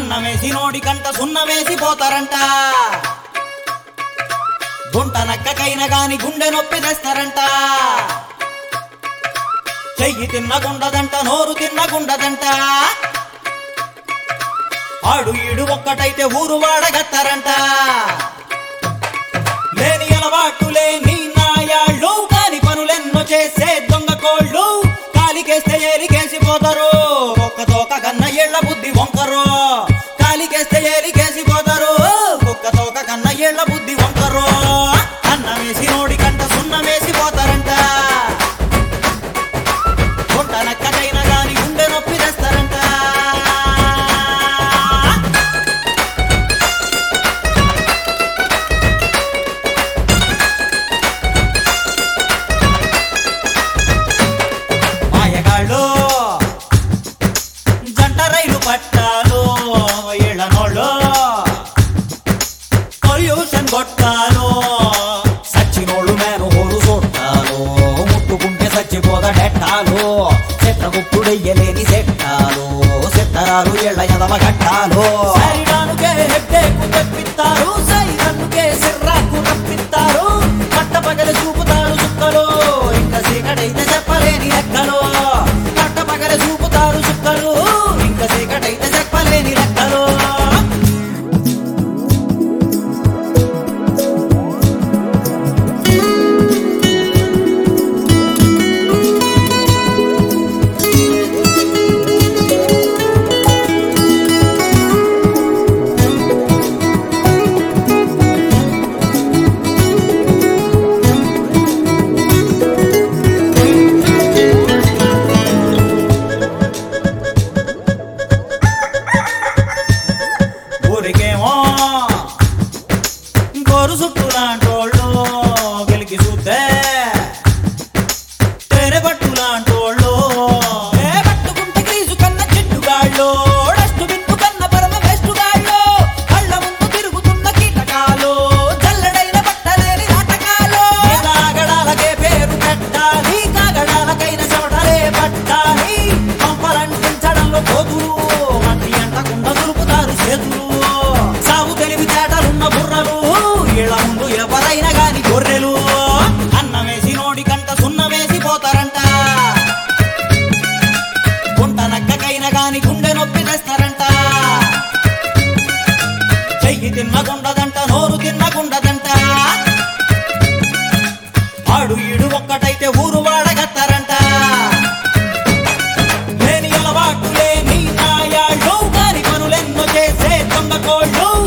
అన్నమేసి నోడి కంట సున్నమేసి పోతారంట గుంట నక్కకైన గాని గుండె నొప్పి తెస్తారంట చెయ్యి తిన్నగుండదంట నోరు తిన్నగుండదంట ఆడు ఈడు ఒక్కటైతే ఊరు వాడగత్తారంట లేని అలవాటు లేని నాయాళ్ళు కాని పనులెన్నో చేసే దొంగ కోళ్ళు కాలికేస్తే ఏరికేసి పోతారు ఒక్క తోక కన్న ఏళ్ల బుద్ధి వంకరు కాలికేస్తే ఏరికేసి పోతారు ఒక్క తోక కన్న ఏళ్ల బుద్ధి వంకరు అన్నమేసి నోడి కంట సున్నమేసి పోతారంట గుంట నక్కకైనా గాని గుండె నొప్పి తెస్తారంట మాయగాళ్ళు జంట రైలు పట్టాలు ఇళ్ళనోళ్ళు పొల్యూషన్ కొట్టాలు సచ్చినోళ్ళు మేను హోరు చూట్టాలు ముట్టుకుంటే చచ్చిపోదడెట్టాలు చిత్రగుప్పుడెయ్యలేని సెట్టాలు సిత్తరాలు ఇళ్ళ ఎదవ గట్టాలు సైరానుకే హెడ్డేకు తెప్పిస్తారు సైరన్నుకే సిర్రాకు రప్పిస్తారు పట్ట పగలి చూపుతారు చుక్కలు ఇంకా చీకటైతే చెప్పలేని లెక్కలు పట్ట పగలి చూపుతారు చుక్కలు ఇంకా చీకటైతే చెప్పలేని లెక్కలు ఊరికేమో గోరు చుట్టూ లాంటోళ్ళు గెలికి చూస్తే తెర పట్టు లాంటోళ్ళు ఏ పట్టుకుంటే క్రీజు కన్న చెట్టుగాళ్ళు డస్టు బిన్ను కన్న పరమ వేస్టుగాళ్ళు కళ్ళ ముందు తిరుగుతున్న కీటకాలు జల్లడైన పట్టలేని నాటకాలు కాగడాలకే పేరు పెట్టాలి కాగడాలకైన చెమటలే పట్టాలి పంపలంటించడంలో పోతులు మంటి అంటకుండా దులుపుతారు చేతులు సాగు తెలివి తేటలున్న బుర్రలు ఇళ్ళ ముందు ఎవరైనా గాని గొర్రెలు అన్నమేసి నోడి కంట సున్నమేసి పోతారంట గుంట నక్కకైనా గాని గుండె నొప్పి తెస్తారంట చెయ్యి తిన్నగుండదంట నోరు తిన్నగుండదంట ఆడు ఈడు ఒక్కటైతే ఊరు వాడగత్తారంట లేని అలవాటు లేని నాయాళ్ళు కాని పనులెన్నో చేసే దొంగ కోళ్ళు